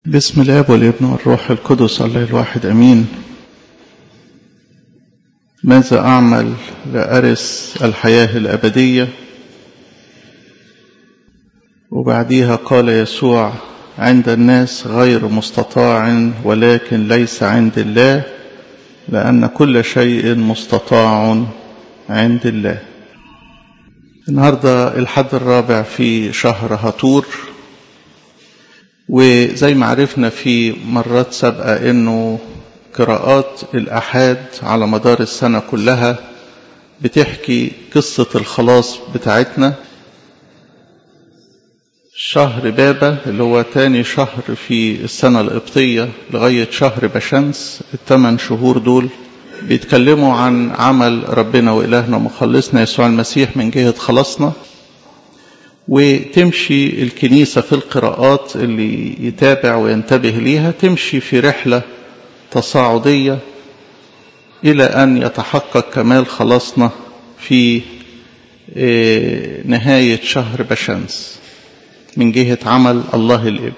بسم الاب والابن والروح القدس الله الواحد امين ماذا اعمل لارث الحياه الابديه وبعديها قال يسوع عند الناس غير مستطاع ولكن ليس عند الله لان كل شيء مستطاع عند الله النهارده الحد الرابع في شهر هطور وزي ما عرفنا في مرات سابقة انه قراءات الأحاد على مدار السنة كلها بتحكي قصة الخلاص بتاعتنا شهر بابا اللي هو تاني شهر في السنة القبطية لغاية شهر بشمس الثمان شهور دول بيتكلموا عن عمل ربنا وإلهنا ومخلصنا يسوع المسيح من جهة خلاصنا وتمشي الكنيسة في القراءات اللي يتابع وينتبه ليها تمشي في رحلة تصاعدية إلى أن يتحقق كمال خلاصنا في نهاية شهر بشمس من جهة عمل الله الإبن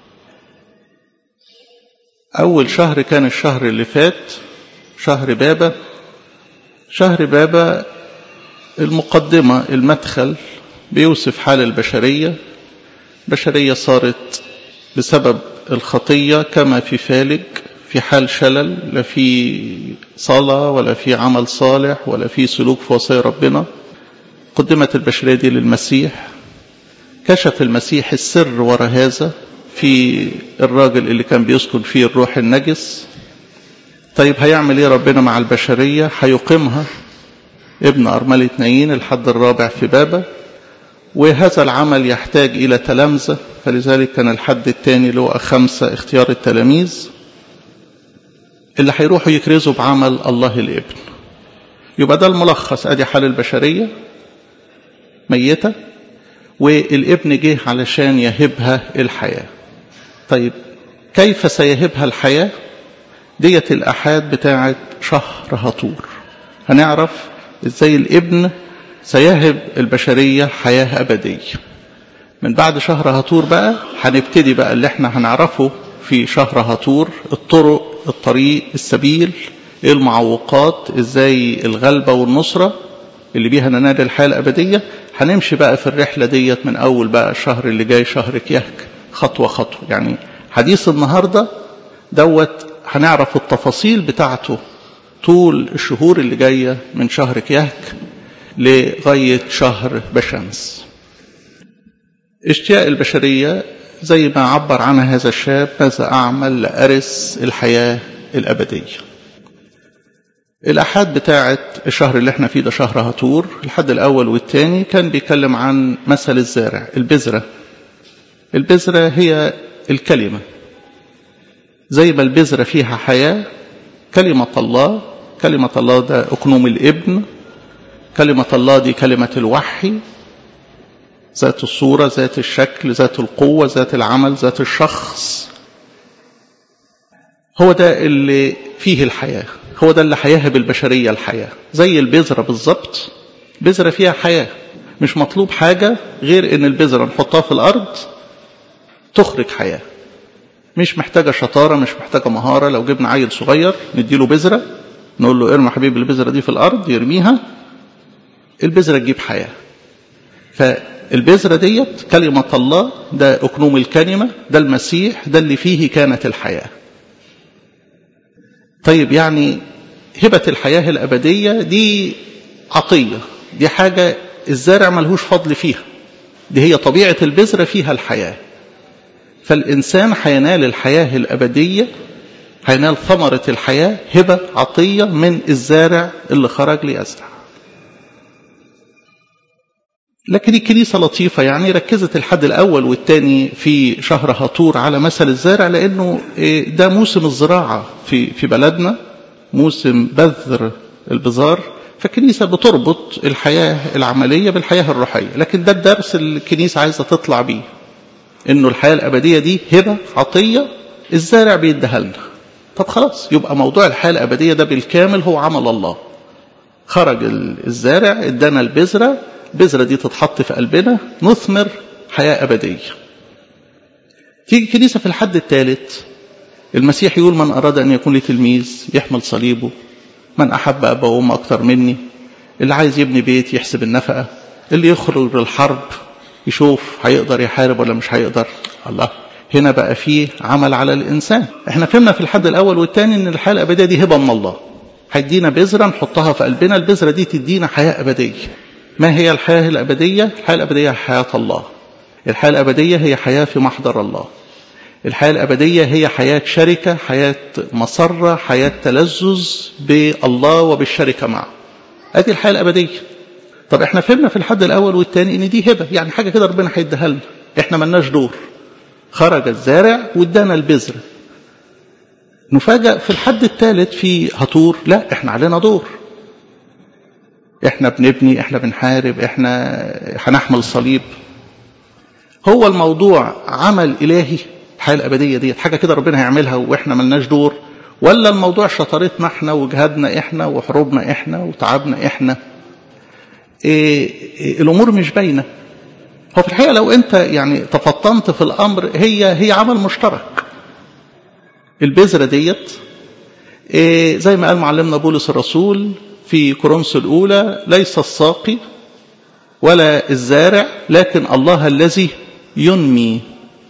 أول شهر كان الشهر اللي فات شهر بابا شهر بابا المقدمة المدخل بيوصف حال البشرية بشرية صارت بسبب الخطية كما في فالج في حال شلل لا في صلاة ولا في عمل صالح ولا في سلوك في وصايا ربنا قدمت البشرية دي للمسيح كشف المسيح السر وراء هذا في الراجل اللي كان بيسكن فيه الروح النجس طيب هيعمل ايه ربنا مع البشرية هيقيمها ابن أرملة نايين الحد الرابع في بابا وهذا العمل يحتاج إلى تلامذة فلذلك كان الحد الثاني اللي هو خمسة اختيار التلاميذ اللي هيروحوا يكرزوا بعمل الله الابن يبقى ده الملخص ادي حال البشرية ميتة والابن جه علشان يهبها الحياة طيب كيف سيهبها الحياة ديت الأحاد بتاعت شهر هطور هنعرف ازاي الابن سيهب البشرية حياة أبدية من بعد شهر هطور بقى هنبتدي بقى اللي احنا هنعرفه في شهر هطور الطرق الطريق السبيل ايه المعوقات ازاي الغلبة والنصرة اللي بيها ننال الحياة الأبدية هنمشي بقى في الرحلة ديت من أول بقى الشهر اللي جاي شهر كيهك خطوة خطوة يعني حديث النهاردة دوت هنعرف التفاصيل بتاعته طول الشهور اللي جاية من شهر كيهك لغاية شهر بشمس اشتياق البشرية زي ما عبر عنها هذا الشاب ماذا أعمل لأرث الحياة الأبدية الأحاد بتاعة الشهر اللي احنا فيه ده شهر هطور الحد الأول والثاني كان بيتكلم عن مثل الزارع البذرة البذرة هي الكلمة زي ما البذرة فيها حياة كلمة الله كلمة الله ده أكنوم الابن كلمة الله دي كلمة الوحي ذات الصورة ذات الشكل ذات القوة ذات العمل ذات الشخص هو ده اللي فيه الحياة هو ده اللي هيهب البشرية الحياة زي البذرة بالظبط بذرة فيها حياة مش مطلوب حاجة غير ان البذرة نحطها في الأرض تخرج حياة مش محتاجة شطارة مش محتاجة مهارة لو جبنا عيل صغير نديله بذرة نقول له ارمي حبيبي البذرة دي في الأرض يرميها البذرة تجيب حياة فالبذرة ديت كلمة الله ده أكنوم الكلمة ده المسيح ده اللي فيه كانت الحياة طيب يعني هبة الحياة الأبدية دي عطية دي حاجة الزارع ملهوش فضل فيها دي هي طبيعة البذرة فيها الحياة فالإنسان هينال الحياة الأبدية هينال ثمرة الحياة هبة عطية من الزارع اللي خرج ليزرع لكن الكنيسة لطيفة يعني ركزت الحد الأول والثاني في شهر هطور على مثل الزارع لأنه ده موسم الزراعة في في بلدنا موسم بذر البذار فالكنيسة بتربط الحياة العملية بالحياة الروحية لكن ده الدرس اللي الكنيسة عايزة تطلع بيه إنه الحياة الأبدية دي هبة عطية الزارع بيديها لنا طب خلاص يبقى موضوع الحياة الأبدية ده بالكامل هو عمل الله خرج الزارع ادانا البذرة البذرة دي تتحط في قلبنا نثمر حياة أبدية تيجي الكنيسة في الحد الثالث المسيح يقول من أراد أن يكون لي تلميذ يحمل صليبه من أحب أبا وأم أكتر مني اللي عايز يبني بيت يحسب النفقة اللي يخرج للحرب يشوف هيقدر يحارب ولا مش هيقدر الله هنا بقى فيه عمل على الإنسان احنا فهمنا في الحد الأول والثاني ان الحياة الأبدية دي هبة من الله هيدينا بذرة نحطها في قلبنا البذرة دي تدينا حياة أبدية ما هي الحياة الأبدية الحياة الأبدية حياة الله الحياة الأبدية هي حياة في محضر الله الحياة الأبدية هي حياة شركة حياة مسرة حياة تلذذ بالله وبالشركة معه ادي الحياة الأبدية طب احنا فهمنا في الحد الأول والثاني ان دي هبة يعني حاجة كده ربنا هيديها لنا احنا ملناش دور خرج الزارع وادانا البذرة نفاجأ في الحد الثالث في هطور لا احنا علينا دور احنا بنبني احنا بنحارب احنا هنحمل صليب هو الموضوع عمل إلهي الحياة الأبدية دي حاجة كده ربنا هيعملها وإحنا ملناش دور ولا الموضوع شطارتنا إحنا وجهادنا إحنا وحروبنا إحنا وتعبنا إحنا إيه إيه الأمور مش باينة هو في الحقيقة لو أنت يعني تفطنت في الأمر هي هي عمل مشترك البذرة ديت إيه زي ما قال معلمنا بولس الرسول في كورنثوس الأولى ليس الساقي ولا الزارع لكن الله الذي ينمي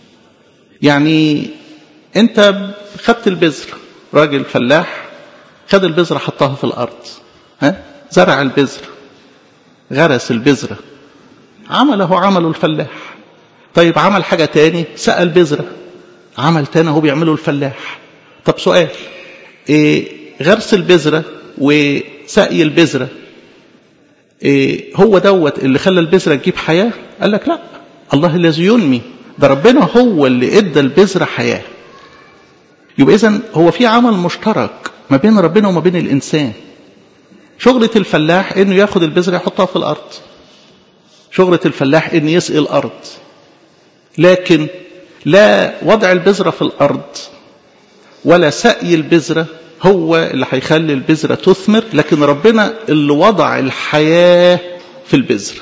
يعني انت خدت البذر راجل فلاح خد البذرة حطها في الأرض ها زرع البذر غرس البذرة عمله عمله الفلاح طيب عمل حاجة تاني سقى البذرة عمل تاني هو بيعمله الفلاح طب سؤال إيه غرس البذرة وسقي البذرة إيه هو دوت اللي خلى البذرة تجيب حياة قال لك لا الله الذي ينمي ده ربنا هو اللي ادى البذرة حياة يبقى اذا هو في عمل مشترك ما بين ربنا وما بين الإنسان شغلة الفلاح انه ياخد البذرة يحطها في الأرض شغلة الفلاح انه يسقي الأرض لكن لا وضع البذرة في الأرض ولا سقي البذرة هو اللي هيخلي البذرة تثمر لكن ربنا اللي وضع الحياة في البذرة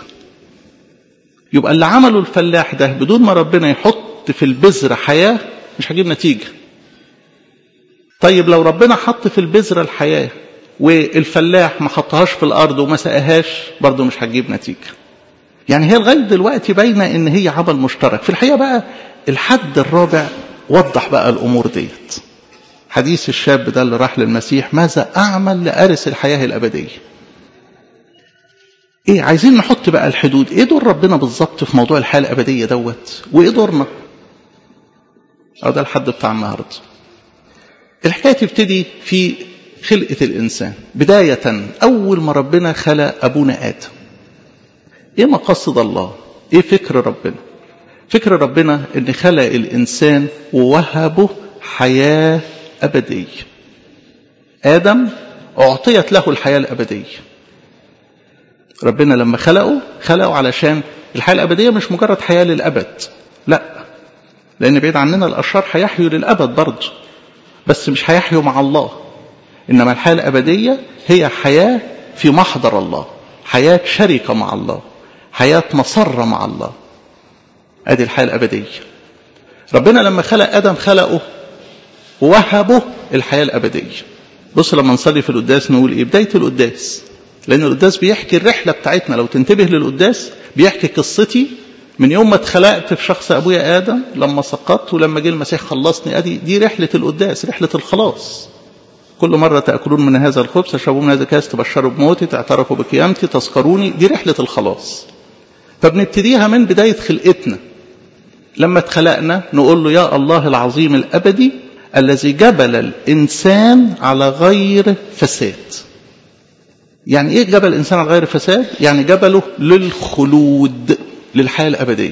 يبقى اللي عمله الفلاح ده بدون ما ربنا يحط في البذرة حياة مش هجيب نتيجة طيب لو ربنا حط في البذرة الحياة والفلاح ما حطهاش في الأرض وما سقاهاش برضه مش هتجيب نتيجة يعني هي لغاية دلوقتي باينة إن هي عمل مشترك في الحقيقة بقى الحد الرابع وضح بقى الأمور ديت حديث الشاب ده اللي راح للمسيح ماذا أعمل لأرث الحياة الأبدية ايه عايزين نحط بقى الحدود ايه دور ربنا بالظبط في موضوع الحياه الابديه دوت وايه دورنا او ده الحد بتاع النهارده الحكايه تبتدي في خلقه الانسان بدايه اول ما ربنا خلق ابونا ادم ايه مقصد الله ايه فكر ربنا فكر ربنا ان خلق الانسان ووهبه حياه ابديه ادم اعطيت له الحياه الابديه ربنا لما خلقه خلقه علشان الحياة الأبدية مش مجرد حياة للأبد لا لأن بعيد عننا الأشرار هيحيوا للأبد برضه بس مش هيحيوا مع الله إنما الحياة الأبدية هي حياة في محضر الله حياة شركة مع الله حياة مسرة مع الله أدي الحياة الأبدية ربنا لما خلق آدم خلقه ووهبه الحياة الأبدية بص لما نصلي في القداس نقول إيه بداية القداس لأن القداس بيحكي الرحلة بتاعتنا لو تنتبه للقداس بيحكي قصتي من يوم ما اتخلقت في شخص أبويا آدم لما سقطت ولما جه المسيح خلصني أدي دي رحلة القداس رحلة الخلاص كل مرة تأكلون من هذا الخبز تشربون من هذا الكاس تبشروا بموتي تعترفوا بقيامتي تذكروني دي رحلة الخلاص فبنبتديها من بداية خلقتنا لما اتخلقنا نقول له يا الله العظيم الأبدي الذي جبل الإنسان على غير فساد يعني ايه جبل الانسان على غير فساد يعني جبله للخلود للحياه الابديه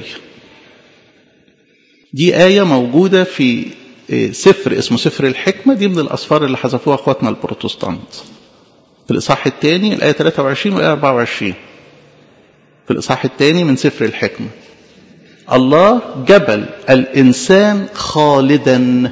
دي ايه موجوده في سفر اسمه سفر الحكمه دي من الاسفار اللي حذفوها اخواتنا البروتستانت في الاصحاح الثاني الايه 23 والايه 24 في الاصحاح الثاني من سفر الحكمه الله جبل الانسان خالدا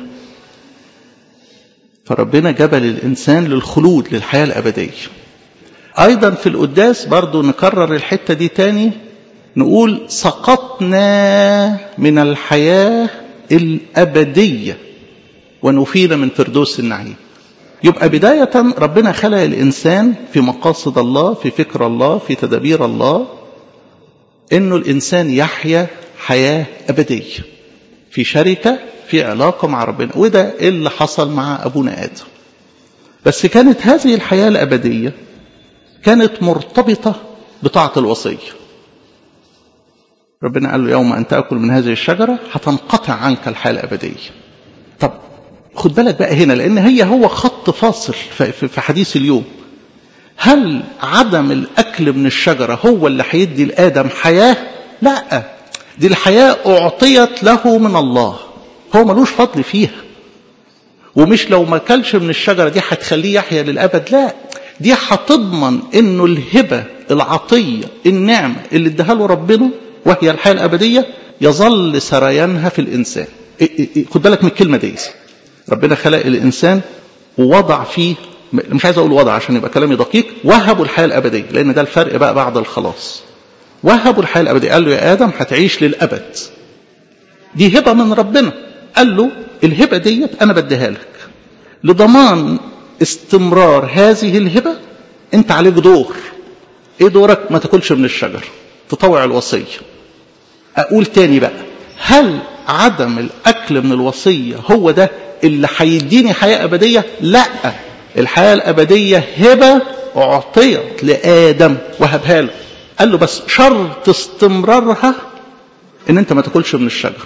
فربنا جبل الانسان للخلود للحياه الابديه أيضا في القداس برضو نكرر الحتة دي تاني نقول سقطنا من الحياة الأبدية ونفينا من فردوس النعيم يبقى بداية ربنا خلق الإنسان في مقاصد الله في فكر الله في تدابير الله إنه الإنسان يحيا حياة أبدية في شركة في علاقة مع ربنا وده اللي حصل مع أبونا آدم بس كانت هذه الحياة الأبدية كانت مرتبطة بطاعة الوصية ربنا قال له يوم أن تأكل من هذه الشجرة هتنقطع عنك الحياة الأبدية طب خد بالك بقى هنا لأن هي هو خط فاصل في حديث اليوم هل عدم الأكل من الشجرة هو اللي هيدي لآدم حياة لا دي الحياة أعطيت له من الله هو ملوش فضل فيها ومش لو ما كلش من الشجرة دي هتخليه يحيا للأبد لا دي هتضمن انه الهبة العطية النعمة اللي اداها له ربنا وهي الحياة الأبدية يظل سريانها في الإنسان خد بالك من الكلمة دي ربنا خلق الإنسان ووضع فيه مش عايز أقول وضع عشان يبقى كلامي دقيق وهبوا الحياة الأبدية لأن ده الفرق بقى بعد الخلاص وهبوا الحياة الأبدية قال له يا آدم هتعيش للأبد دي هبة من ربنا قال له الهبة ديت أنا بديها لك لضمان استمرار هذه الهبة أنت عليك دور إيه دورك ما تاكلش من الشجر تطوع الوصية أقول تاني بقى هل عدم الأكل من الوصية هو ده اللي هيديني حياة أبدية لا الحياة الأبدية هبة أعطيت لآدم وهبها له قال له بس شرط استمرارها ان انت ما تاكلش من الشجر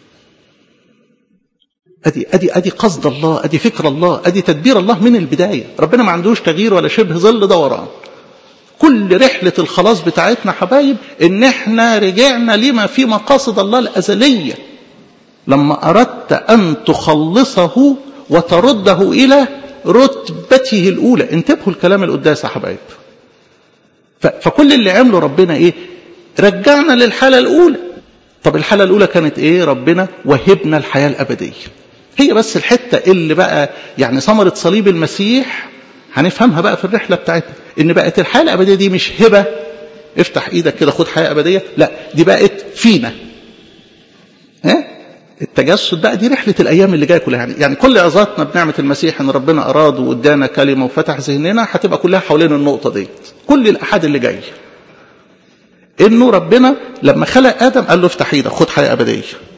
ادي ادي ادي قصد الله ادي فكر الله ادي تدبير الله من البدايه ربنا ما عندوش تغيير ولا شبه ظل دوران كل رحلة الخلاص بتاعتنا حبايب ان احنا رجعنا لما في مقاصد الله الازلية لما اردت ان تخلصه وترده الى رتبته الاولى انتبهوا الكلام القداس يا حبايب فكل اللي عمله ربنا ايه رجعنا للحالة الاولى طب الحالة الاولى كانت ايه ربنا وهبنا الحياة الابدية هي بس الحتة اللي بقى يعني ثمرة صليب المسيح هنفهمها بقى في الرحلة بتاعتنا ان بقت الحياة الابدية دي مش هبة افتح ايدك كده خد حياة ابدية لا دي بقت فينا ها التجسد بقى دي رحلة الأيام اللي جاية كلها يعني, يعني كل عظاتنا بنعمة المسيح إن ربنا أراد وإدانا كلمة وفتح ذهننا هتبقى كلها حوالين النقطة دي كل الأحد اللي جاي إنه ربنا لما خلق آدم قال له افتح إيدك خد حياة أبدية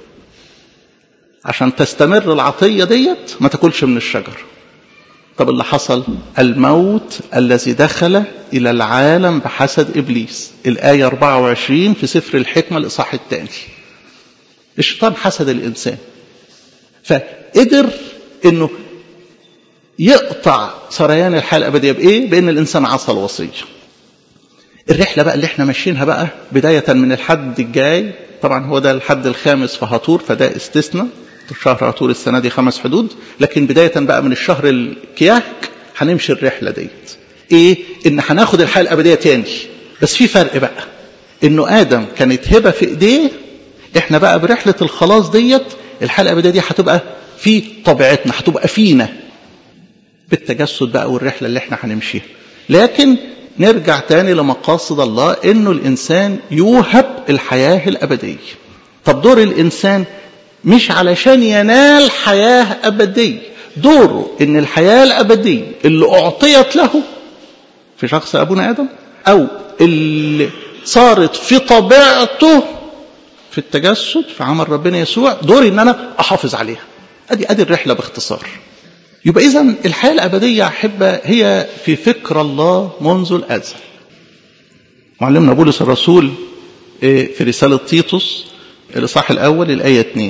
عشان تستمر العطية ديت ما تاكلش من الشجر طب اللي حصل الموت الذي دخل إلى العالم بحسد إبليس الآية 24 في سفر الحكمة الإصحاح الثاني الشيطان حسد الإنسان فقدر أنه يقطع سريان الحياة الأبدية بإيه؟ بأن الإنسان عصى الوصية الرحلة بقى اللي احنا ماشيينها بقى بداية من الحد الجاي طبعا هو ده الحد الخامس في هطور فده استثناء شهر هطور السنة دي خمس حدود لكن بداية بقى من الشهر الكياك هنمشي الرحلة ديت ايه ان هناخد الحياة الأبدية تاني بس في فرق بقى انه آدم كانت هبة في ايديه احنا بقى برحلة الخلاص ديت الحياة الأبدية دي هتبقى في طبيعتنا هتبقى فينا بالتجسد بقى والرحلة اللي احنا هنمشيها لكن نرجع تاني لمقاصد الله انه الانسان يوهب الحياة الابدية طب دور الانسان مش علشان ينال حياة ابدية دوره ان الحياة الابدية اللي اعطيت له في شخص ابونا ادم او اللي صارت في طبيعته في التجسد في عمل ربنا يسوع دوري ان انا احافظ عليها ادي ادي الرحلة باختصار يبقى إذا الحياة الأبدية أحبة هي في فكر الله منذ الأزل معلمنا بولس الرسول في رسالة تيتوس الإصحاح الأول الآية 2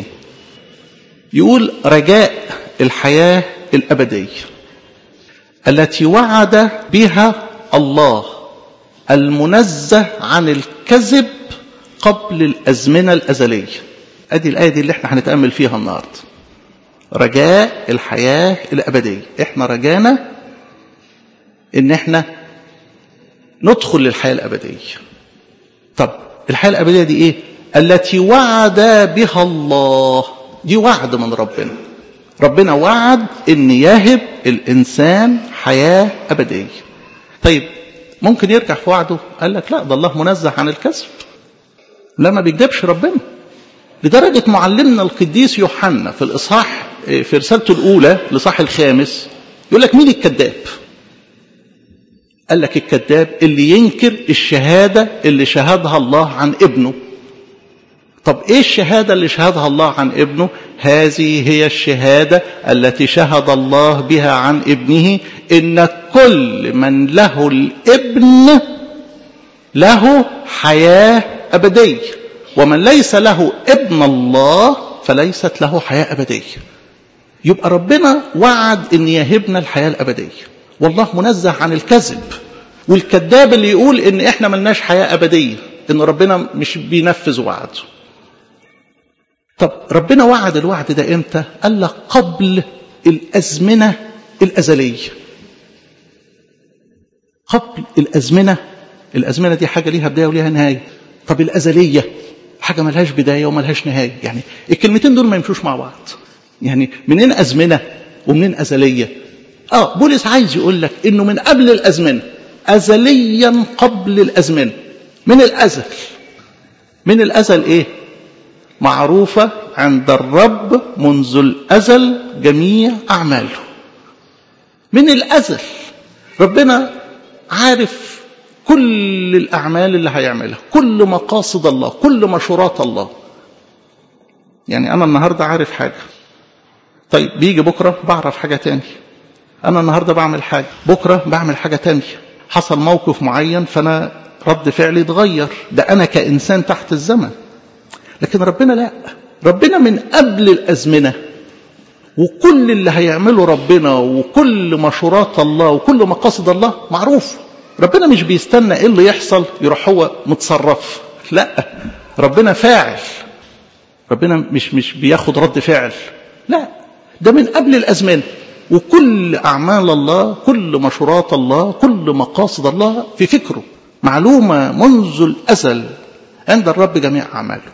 يقول رجاء الحياة الأبدية التي وعد بها الله المنزه عن الكذب قبل الأزمنة الأزلية أدي الآية دي اللي احنا هنتأمل فيها النهارده رجاء الحياة الأبدية احنا رجانا ان احنا ندخل للحياة الأبدية طب الحياة الأبدية دي ايه التي وعد بها الله دي وعد من ربنا ربنا وعد ان يهب الانسان حياة أبدية طيب ممكن يرجع في وعده قال لك لا ده الله منزه عن الكذب لا ما بيكذبش ربنا لدرجة معلمنا القديس يوحنا في الإصحاح في رسالته الأولى الإصحاح الخامس يقول لك مين الكذاب؟ قال لك الكذاب اللي ينكر الشهادة اللي شهدها الله عن ابنه طب ايه الشهادة اللي شهدها الله عن ابنه هذه هي الشهادة التي شهد الله بها عن ابنه ان كل من له الابن له حياة أبدية ومن ليس له ابن الله فليست له حياة أبدية يبقى ربنا وعد ان يهبنا الحياة الأبدية والله منزه عن الكذب والكذاب اللي يقول ان احنا ملناش حياة أبدية ان ربنا مش بينفذ وعده طب ربنا وعد الوعد ده امتى قال لك قبل الأزمنة الأزلية قبل الأزمنة الأزمنة دي حاجة ليها بداية وليها نهاية طب الأزلية حاجة ملهاش بداية وملهاش نهاية يعني الكلمتين دول ما يمشوش مع بعض يعني منين أزمنة ومنين أزلية اه بولس عايز يقول لك انه من قبل الأزمنة أزليا قبل الأزمنة من الأزل من الأزل إيه معروفة عند الرب منذ الأزل جميع أعماله من الأزل ربنا عارف كل الأعمال اللي هيعملها كل مقاصد الله كل مشورات الله يعني أنا النهاردة عارف حاجة طيب بيجي بكرة بعرف حاجة تاني أنا النهاردة بعمل حاجة بكرة بعمل حاجة تانية حصل موقف معين فأنا رد فعلي اتغير ده أنا كإنسان تحت الزمن لكن ربنا لا ربنا من قبل الأزمنة وكل اللي هيعمله ربنا وكل مشورات الله وكل مقاصد الله معروف ربنا مش بيستنى ايه اللي يحصل يروح هو متصرف لا ربنا فاعل ربنا مش مش بياخد رد فعل لا ده من قبل الأزمنة وكل أعمال الله كل مشورات الله كل مقاصد الله في فكره معلومة منذ الأزل عند الرب جميع أعماله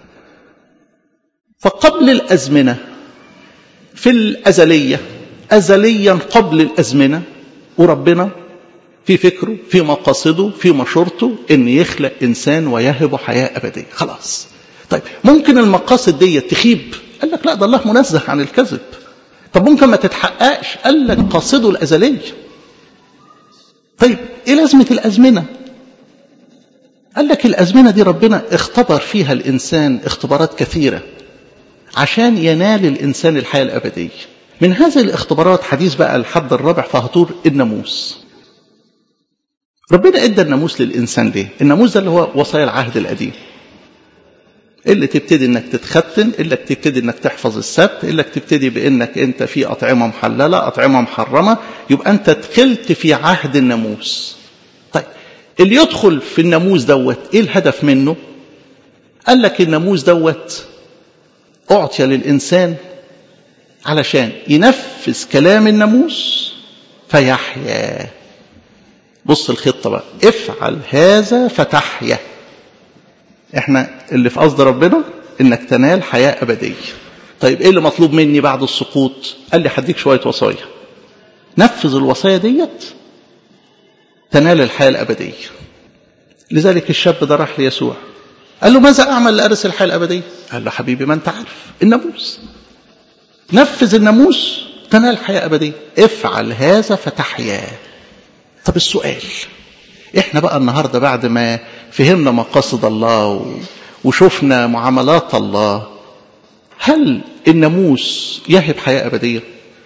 فقبل الأزمنة في الأزلية أزليا قبل الأزمنة وربنا في فكره في مقاصده في مشورته ان يخلق انسان ويهبه حياه ابديه خلاص طيب ممكن المقاصد دي تخيب قال لك لا ده الله منزه عن الكذب طب ممكن ما تتحققش قال لك قاصده الازليه طيب ايه لازمه الازمنه قال لك الازمنه دي ربنا اختبر فيها الانسان اختبارات كثيره عشان ينال الانسان الحياه الابديه من هذه الاختبارات حديث بقى الحد الرابع فهطور الناموس ربنا ادى الناموس للانسان ليه الناموس ده اللي هو وصايا العهد القديم اللي تبتدي انك تتختن اللي تبتدي انك تحفظ السبت اللي تبتدي بانك انت في اطعمه محلله اطعمه محرمه يبقى انت دخلت في عهد الناموس طيب اللي يدخل في الناموس دوت ايه الهدف منه قال لك الناموس دوت اعطي للانسان علشان ينفذ كلام الناموس فيحيا بص الخطه بقى افعل هذا فتحيا احنا اللي في قصد ربنا انك تنال حياه ابديه طيب ايه اللي مطلوب مني بعد السقوط قال لي هديك شويه وصايا نفذ الوصايا ديت تنال الحياه الابديه لذلك الشاب ده راح ليسوع قال له ماذا اعمل لارث الحياه الابديه قال له حبيبي ما انت عارف الناموس نفذ الناموس تنال حياه ابديه افعل هذا فتحيا طب السؤال احنا بقى النهارده بعد ما فهمنا مقاصد الله وشفنا معاملات الله هل الناموس يهب حياه ابديه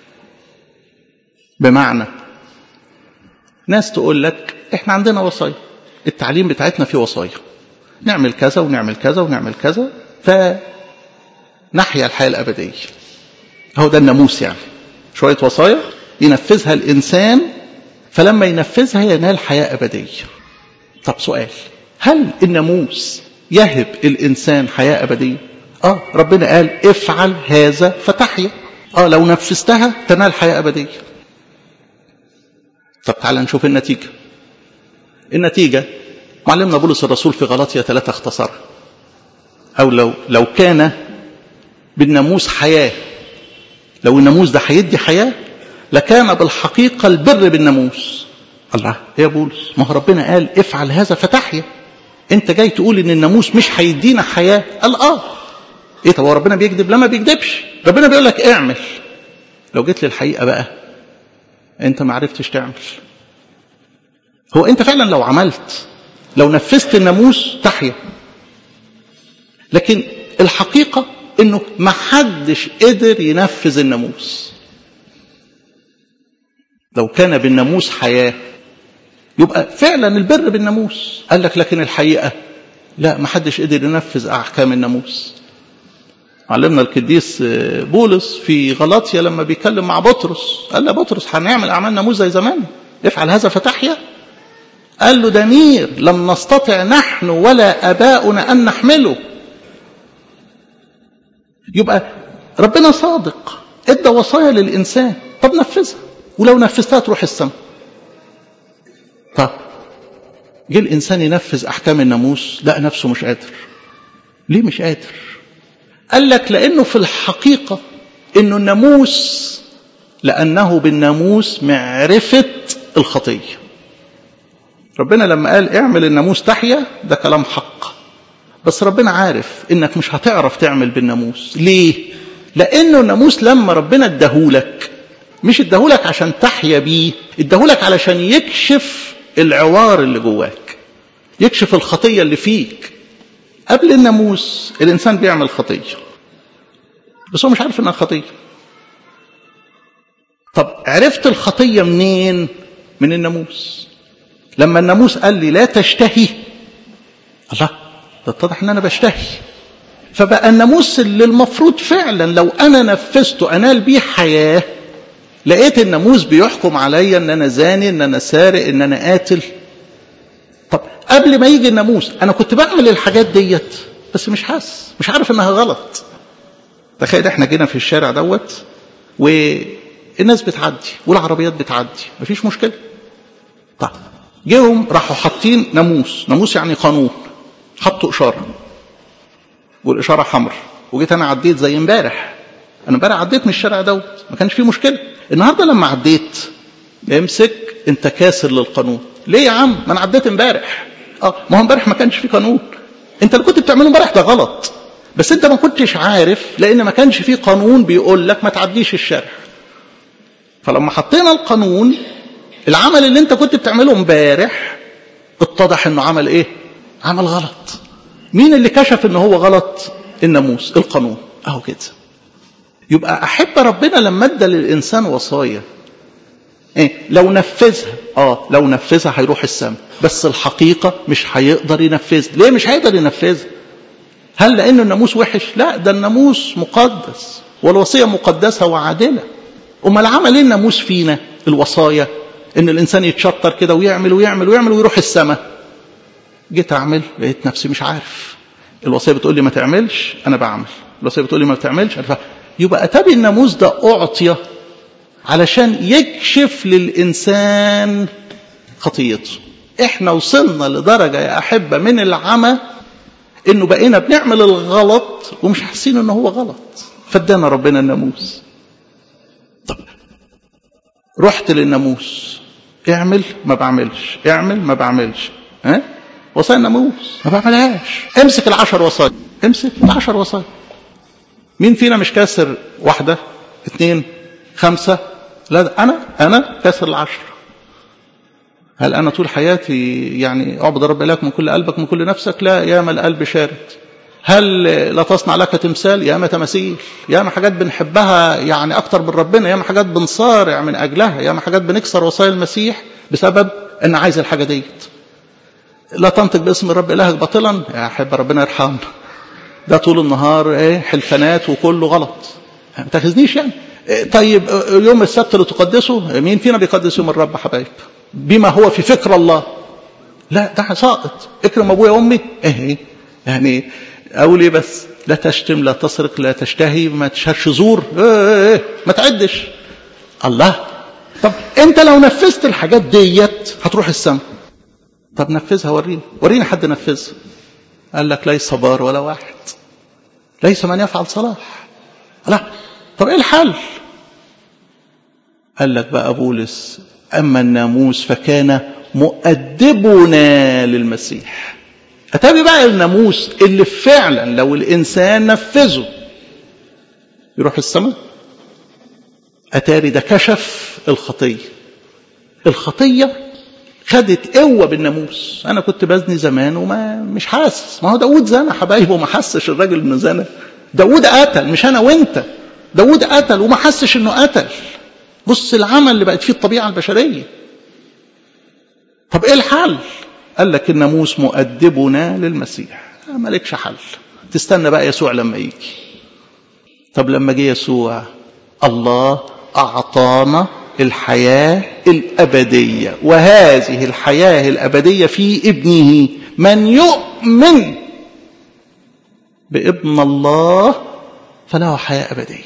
بمعنى ناس تقول لك احنا عندنا وصايا التعليم بتاعتنا فيه وصايا نعمل كذا ونعمل كذا ونعمل كذا فنحيا الحياه الابديه هو ده الناموس يعني شويه وصايا ينفذها الانسان فلما ينفذها ينال حياة أبدية طب سؤال هل الناموس يهب الإنسان حياة أبدية آه ربنا قال افعل هذا فتحيا آه لو نفذتها تنال حياة أبدية طب تعال نشوف النتيجة النتيجة معلمنا بولس الرسول في غلطية ثلاثة اختصرها أو لو لو كان بالناموس حياة لو الناموس ده هيدي حياة لكان بالحقيقة البر بالناموس الله يا بولس ما هو ربنا قال افعل هذا فتحيا انت جاي تقول ان الناموس مش هيدينا حياة قال اه ايه طب هو ربنا بيكذب لا ما بيكذبش ربنا بيقول لك اعمل لو جيت للحقيقه بقى انت ما عرفتش تعمل هو انت فعلا لو عملت لو نفذت الناموس تحيا لكن الحقيقه انه ما حدش قدر ينفذ الناموس لو كان بالناموس حياه يبقى فعلا البر بالناموس قال لك لكن الحقيقه لا ما حدش قدر ينفذ احكام الناموس علمنا القديس بولس في غلاطيا لما بيتكلم مع بطرس قال له بطرس هنعمل اعمال ناموس زي زمان افعل هذا فتحيا قال له ده نير لم نستطع نحن ولا اباؤنا ان نحمله يبقى ربنا صادق ادى وصايا للانسان طب نفذها ولو نفذتها تروح السماء طب جه الانسان ينفذ احكام الناموس لقى نفسه مش قادر ليه مش قادر قال لك لانه في الحقيقه انه الناموس لانه بالناموس معرفه الخطيه ربنا لما قال اعمل الناموس تحيا ده كلام حق بس ربنا عارف انك مش هتعرف تعمل بالناموس ليه لانه الناموس لما ربنا اداهولك مش اداهولك عشان تحيا بيه اداهولك علشان يكشف العوار اللي جواك يكشف الخطيه اللي فيك قبل الناموس الانسان بيعمل خطيه بس هو مش عارف انها خطيه طب عرفت الخطيه منين من الناموس لما الناموس قال لي لا تشتهي الله ده اتضح ان انا بشتهي فبقى الناموس اللي المفروض فعلا لو انا نفذته انال بيه حياه لقيت الناموس بيحكم عليا ان انا زاني ان انا سارق ان انا قاتل طب قبل ما يجي الناموس انا كنت بعمل الحاجات ديت بس مش حاسس مش عارف انها غلط تخيل احنا جينا في الشارع دوت والناس بتعدي والعربيات بتعدي مفيش مشكله طب جيهم راحوا حاطين ناموس ناموس يعني قانون حطوا اشاره والاشاره حمر وجيت انا عديت زي امبارح انا امبارح عديت من الشارع دوت ما كانش فيه مشكله النهارده لما عديت امسك انت كاسر للقانون ليه يا عم ما انا عديت امبارح اه ما هو امبارح ما كانش فيه قانون انت اللي كنت بتعمله امبارح ده غلط بس انت ما كنتش عارف لان ما كانش فيه قانون بيقول لك ما تعديش الشارع فلما حطينا القانون العمل اللي انت كنت بتعمله امبارح اتضح انه عمل ايه عمل غلط مين اللي كشف ان هو غلط الناموس القانون اهو كده يبقى احب ربنا لما ادى للانسان وصايا إيه؟ لو نفذها اه لو نفذها هيروح السماء بس الحقيقه مش هيقدر ينفذها ليه مش هيقدر ينفذها هل لان الناموس وحش لا ده الناموس مقدس والوصيه مقدسه وعادله امال عمل ايه الناموس فينا الوصايا ان الانسان يتشطر كده ويعمل ويعمل ويعمل ويروح السماء جيت اعمل لقيت نفسي مش عارف الوصيه بتقول لي ما تعملش انا بعمل الوصيه بتقول لي ما بتعملش انا يبقى اتابي الناموس ده اعطي علشان يكشف للانسان خطيته احنا وصلنا لدرجه يا احبه من العمى انه بقينا بنعمل الغلط ومش حاسين ان هو غلط فادانا ربنا الناموس طب رحت للناموس اعمل ما بعملش اعمل ما بعملش ها وصايا الناموس ما بعملهاش امسك العشر وصايا امسك العشر وصايا مين فينا مش كاسر واحده اثنين خمسه لا انا انا كاسر العشر هل انا طول حياتي يعني اعبد رب الهك من كل قلبك من كل نفسك لا يا ما القلب شارد هل لا تصنع لك تمثال يا ما تماثيل يا ما حاجات بنحبها يعني اكتر من ربنا يا ما حاجات بنصارع من اجلها يا ما حاجات بنكسر وصايا المسيح بسبب ان عايز الحاجه ديت لا تنطق باسم الرب الهك باطلا يا احب ربنا يرحمنا ده طول النهار ايه حلفانات وكله غلط ما تاخذنيش يعني طيب يوم السبت اللي تقدسه مين فينا بيقدس يوم الرب حبايب بما هو في فكر الله لا ده ساقط اكرم ابويا وامي ايه يعني اقول ايه بس لا تشتم لا تسرق لا تشتهي ما تشهرش زور ايه ايه ما تعدش الله طب انت لو نفذت الحاجات ديت هتروح السماء طب نفذها وريني وريني حد نفذها قال لك ليس بار ولا واحد ليس من يفعل صلاح لا طب ايه الحل قال لك بقى بولس اما الناموس فكان مؤدبنا للمسيح اتابي بقى الناموس اللي فعلا لو الانسان نفذه يروح السماء اتاري ده كشف الخطيه الخطيه خدت قوه بالناموس انا كنت بزني زمان وما مش حاسس ما هو داود زنى حبايبه وما حسش الراجل انه زنى داود قتل مش انا وانت داود قتل وما حسش انه قتل بص العمل اللي بقت فيه الطبيعه البشريه طب ايه الحل قال لك الناموس مؤدبنا للمسيح مالكش حل تستنى بقى يسوع لما يجي طب لما جه يسوع الله اعطانا الحياه الابديه وهذه الحياه الابديه في ابنه من يؤمن بابن الله فله حياه ابديه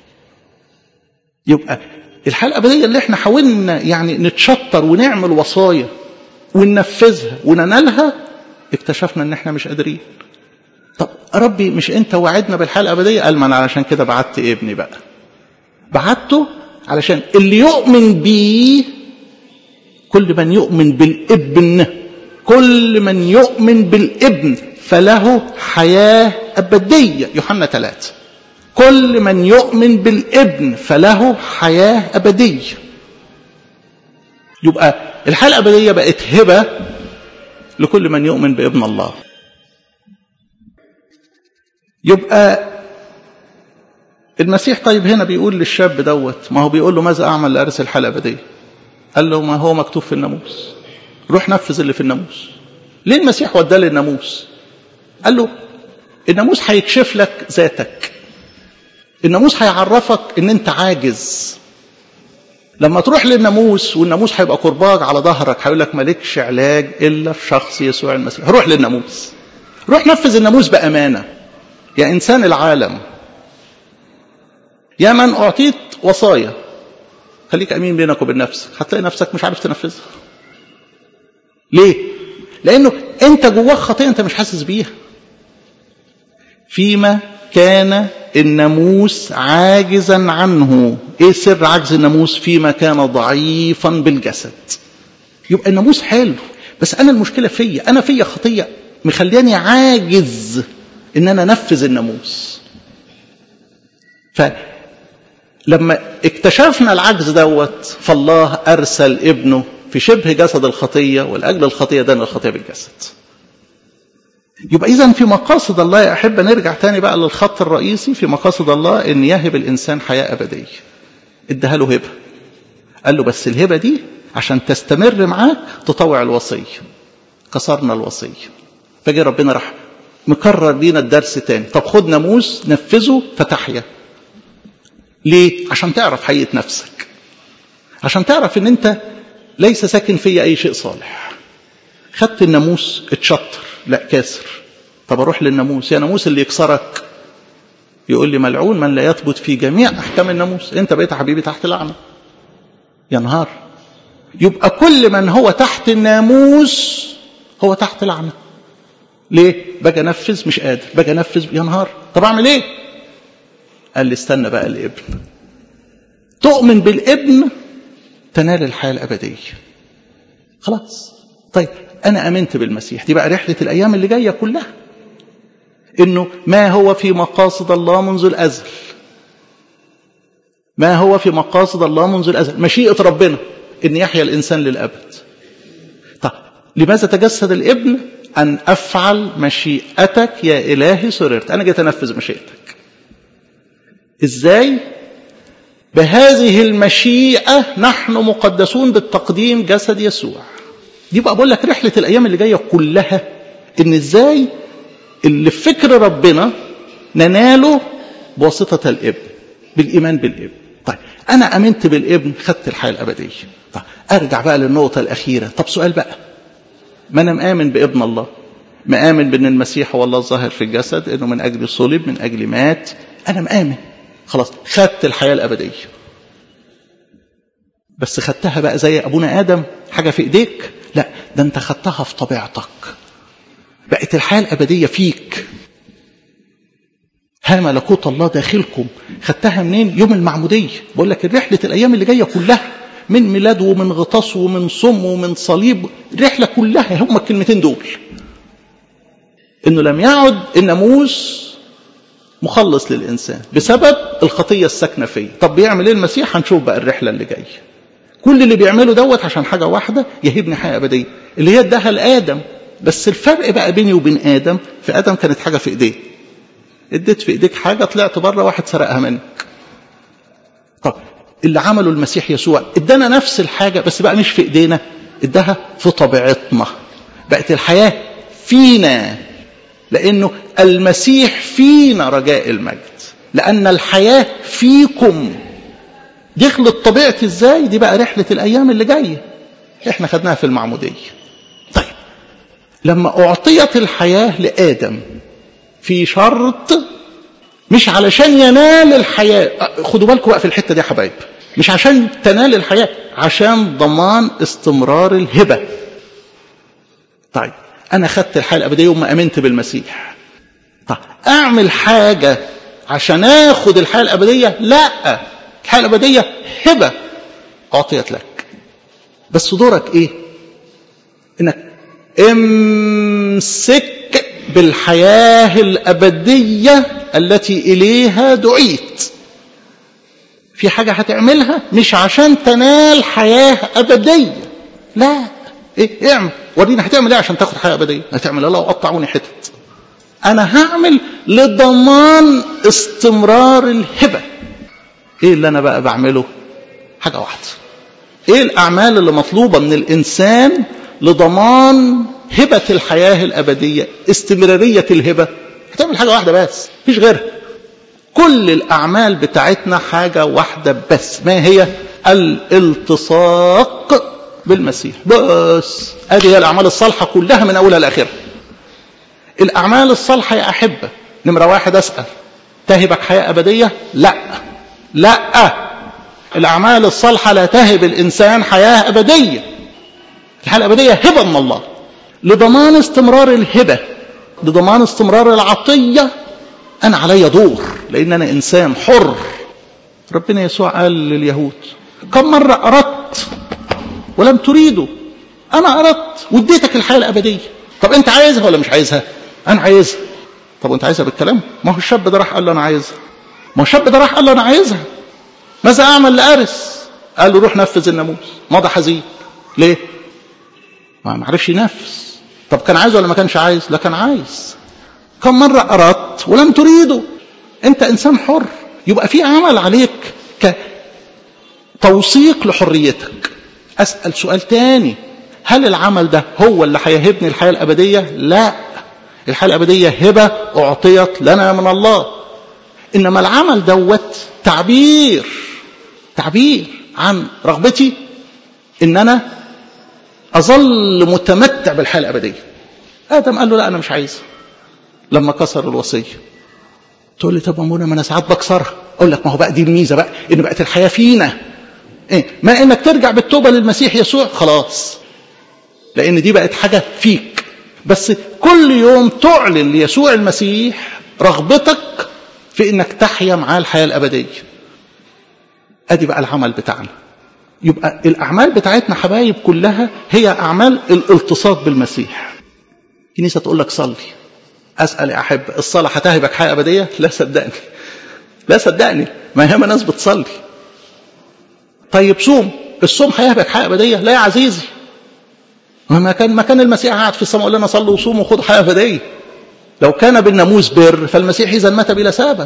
يبقى الحياه الابديه اللي احنا حاولنا يعني نتشطر ونعمل وصايا وننفذها وننالها اكتشفنا ان احنا مش قادرين طب ربي مش انت وعدنا بالحياه الابديه قال ما انا علشان كده بعت ابني بقى بعته علشان اللي يؤمن بيه كل من يؤمن بالابن كل من يؤمن بالابن فله حياه ابديه يوحنا ثلاثه كل من يؤمن بالابن فله حياه ابديه يبقى الحياه الابديه بقت هبه لكل من يؤمن بابن الله يبقى المسيح طيب هنا بيقول للشاب دوت ما هو بيقول له ماذا اعمل لارث الحياه الابديه قال له ما هو مكتوب في الناموس روح نفذ اللي في الناموس ليه المسيح وداه للناموس قال له الناموس هيكشف لك ذاتك الناموس هيعرفك ان انت عاجز لما تروح للناموس والناموس هيبقى كرباج على ظهرك هيقول لك مالكش علاج الا في شخص يسوع المسيح روح للناموس روح نفذ الناموس بامانه يا انسان العالم يا من اعطيت وصايا خليك امين بينك وبين نفسك هتلاقي نفسك مش عارف تنفذها ليه لانه انت جواك خطيه انت مش حاسس بيها فيما كان الناموس عاجزا عنه ايه سر عجز الناموس فيما كان ضعيفا بالجسد يبقى الناموس حلو بس انا المشكله فيا انا فيا خطيه مخلياني عاجز ان انا انفذ الناموس فلما اكتشفنا العجز دوت فالله ارسل ابنه في شبه جسد الخطيه ولاجل الخطيه دان الخطيه بالجسد يبقى اذا في مقاصد الله يا احبه نرجع تاني بقى للخط الرئيسي في مقاصد الله ان يهب الانسان حياه ابديه اداها له هبه قال له بس الهبه دي عشان تستمر معاك تطوع الوصيه كسرنا الوصيه فجي ربنا راح مكرر بينا الدرس تاني طب خد ناموس نفذه فتحيا ليه عشان تعرف حقيقه نفسك عشان تعرف ان انت ليس ساكن فيا اي شيء صالح خدت الناموس اتشطر لا كاسر طب اروح للناموس يا ناموس اللي يكسرك يقول لي ملعون من لا يثبت في جميع احكام الناموس انت بقيت يا حبيبي تحت لعنه يا نهار يبقى كل من هو تحت الناموس هو تحت لعنه ليه باجي انفذ مش قادر باجي انفذ يا نهار طب اعمل ايه قال لي استنى بقى الابن تؤمن بالابن تنال الحياه الابديه خلاص طيب أنا أمنت بالمسيح دي بقى رحلة الأيام اللي جاية كلها إنه ما هو في مقاصد الله منذ الأزل ما هو في مقاصد الله منذ الأزل مشيئة ربنا إن يحيا الإنسان للأبد طيب لماذا تجسد الابن أن أفعل مشيئتك يا إلهي سررت أنا جيت أنفذ مشيئتك إزاي بهذه المشيئة نحن مقدسون بالتقديم جسد يسوع دي بقى بقول لك رحلة الأيام اللي جاية كلها إن إزاي اللي في فكر ربنا نناله بواسطة الابن بالإيمان بالابن طيب أنا أمنت بالابن خدت الحياة الأبدية طيب أرجع بقى للنقطة الأخيرة طب سؤال بقى ما أنا مآمن بابن الله مآمن بأن المسيح هو الله الظاهر في الجسد أنه من أجل صلب من أجل مات أنا مآمن خلاص خدت الحياة الأبدية بس خدتها بقى زي أبونا آدم حاجة في إيديك لا ده أنت خدتها في طبيعتك بقت الحياة الأبدية فيك ها ملكوت الله داخلكم خدتها منين يوم المعمودية بقول لك رحلة الأيام اللي جاية كلها من ميلاد ومن غطاس ومن صم ومن صليب الرحلة كلها هم الكلمتين دول انه لم يعد الناموس مخلص للانسان بسبب الخطيه الساكنه فيه طب بيعمل ايه المسيح هنشوف بقى الرحله اللي جايه كل اللي بيعمله دوت عشان حاجه واحده يهبني حياه ابديه اللي هي اداها لادم بس الفرق بقى بيني وبين ادم في ادم كانت حاجه في ايديه اديت في ايديك حاجه طلعت بره واحد سرقها منك طب اللي عمله المسيح يسوع ادانا نفس الحاجه بس بقى مش في ايدينا اداها في طبيعتنا بقت الحياه فينا لانه المسيح فينا رجاء المجد لان الحياه فيكم دخلت طبيعتي ازاي دي بقى رحله الايام اللي جايه احنا خدناها في المعموديه طيب لما اعطيت الحياه لادم في شرط مش علشان ينال الحياه خدوا بالكم بقى في الحته دي يا حبايب مش عشان تنال الحياه عشان ضمان استمرار الهبه طيب انا خدت الحياه الابديه يوم ما امنت بالمسيح طيب اعمل حاجه عشان اخد الحياه الابديه لا الحياه الابديه هبه اعطيت لك بس دورك ايه انك امسك بالحياه الابديه التي اليها دعيت في حاجه هتعملها مش عشان تنال حياه ابديه لا ايه اعمل وريني هتعمل ايه عشان تاخد حياه ابديه هتعمل الله وقطعوني حتت انا هعمل لضمان استمرار الهبه ايه اللي انا بقى بعمله حاجه واحده ايه الاعمال اللي مطلوبه من الانسان لضمان هبه الحياه الابديه استمراريه الهبه هتعمل حاجه واحده بس مفيش غيرها كل الاعمال بتاعتنا حاجه واحده بس ما هي الالتصاق بالمسيح بس ادي هي الاعمال الصالحه كلها من اولها لاخرها الاعمال الصالحه يا احبه نمره واحد اسال تهبك حياه ابديه لا لا الاعمال الصالحه لا تهب الانسان حياه ابديه الحياه الابديه هبه من الله لضمان استمرار الهبه لضمان استمرار العطيه انا علي دور لان انا انسان حر ربنا يسوع قال لليهود كم مره اردت ولم تريدوا انا اردت واديتك الحياه الابديه طب انت عايزها ولا مش عايزها انا عايزها طب وانت عايزها بالكلام ما هو الشاب ده راح قال له انا عايزها ما هو الشاب ده راح قال له انا عايزها ماذا اعمل لارس قال له روح نفذ الناموس مضى حزين ليه ما عرفش ينفذ طب كان عايز ولا ما كانش عايز لا كان عايز كم مرة أردت ولم تريده أنت إنسان حر يبقى في عمل عليك كتوثيق لحريتك أسأل سؤال تاني هل العمل ده هو اللي هيهبني الحياة الأبدية لا الحياة الأبدية هبة أعطيت لنا من الله إنما العمل دوت تعبير تعبير عن رغبتي إن أنا أظل متمتع بالحياة الأبدية آدم قال له لا أنا مش عايز لما كسر الوصية تقول لي طب أمونا ما أنا ساعات بكسرها أقول لك ما هو بقى دي الميزة بقى إن بقت الحياة فينا إيه؟ ما إنك ترجع بالتوبة للمسيح يسوع خلاص لأن دي بقت حاجة فيك بس كل يوم تعلن ليسوع المسيح رغبتك في إنك تحيا معاه الحياة الأبدية أدي بقى العمل بتاعنا يبقى الأعمال بتاعتنا حبايب كلها هي أعمال الالتصاق بالمسيح كنيسة تقول لك صلي أسأل يا أحب الصلاة هتهبك حياة أبدية لا صدقني لا صدقني ما ياما ناس بتصلي طيب صوم الصوم هيهبك حياة أبدية لا يا عزيزي ما كان ما كان المسيح قاعد في السماء وقال لنا صلوا وصوموا وخدوا حياة أبدية لو كان بالناموس بر فالمسيح إذا مات بلا سبب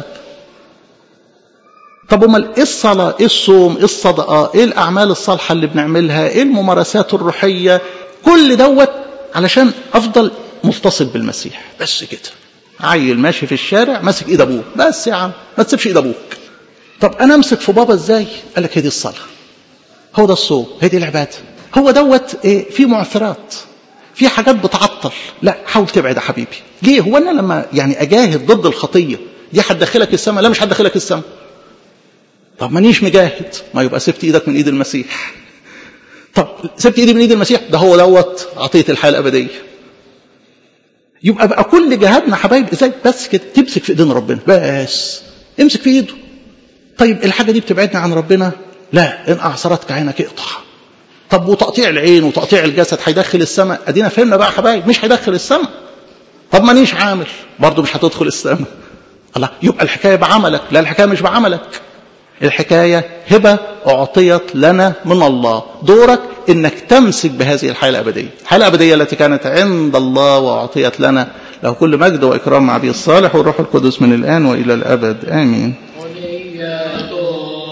طب امال ايه الصلاه ايه الصوم ايه الصدقه ايه الاعمال الصالحه اللي بنعملها ايه الممارسات الروحيه كل دوت علشان افضل متصل بالمسيح بس كده عيل ماشي في الشارع ماسك ايد ابوه بس يا عم ما تسيبش ايد ابوك طب انا امسك في بابا ازاي قال لك هي دي الصلاه هو ده الصوم هي دي العباده هو دوت إيه في معثرات في حاجات بتعطل لا حاول تبعد يا حبيبي ليه هو انا لما يعني اجاهد ضد الخطيه دي هتدخلك السماء لا مش هتدخلك السماء طب مانيش مجاهد ما يبقى سبت ايدك من ايد المسيح طب سبت ايدي من ايد المسيح ده هو دوت عطيه الحياه الابديه يبقى بقى كل جهادنا حبايب ازاي بس كده تمسك في ايدين ربنا بس امسك في ايده طيب الحاجه دي بتبعدنا عن ربنا لا ان اعصرتك عينك اقطع طب وتقطيع العين وتقطيع الجسد هيدخل السماء ادينا فهمنا بقى حبايب مش هيدخل السماء طب مانيش عامل برضه مش هتدخل السماء الله يبقى الحكاية بعملك لا الحكاية مش بعملك الحكاية هبة أعطيت لنا من الله دورك إنك تمسك بهذه الحياة الأبدية الحياة الأبدية التي كانت عند الله وأعطيت لنا له كل مجد وإكرام مع أبي الصالح والروح القدس من الآن وإلى الأبد آمين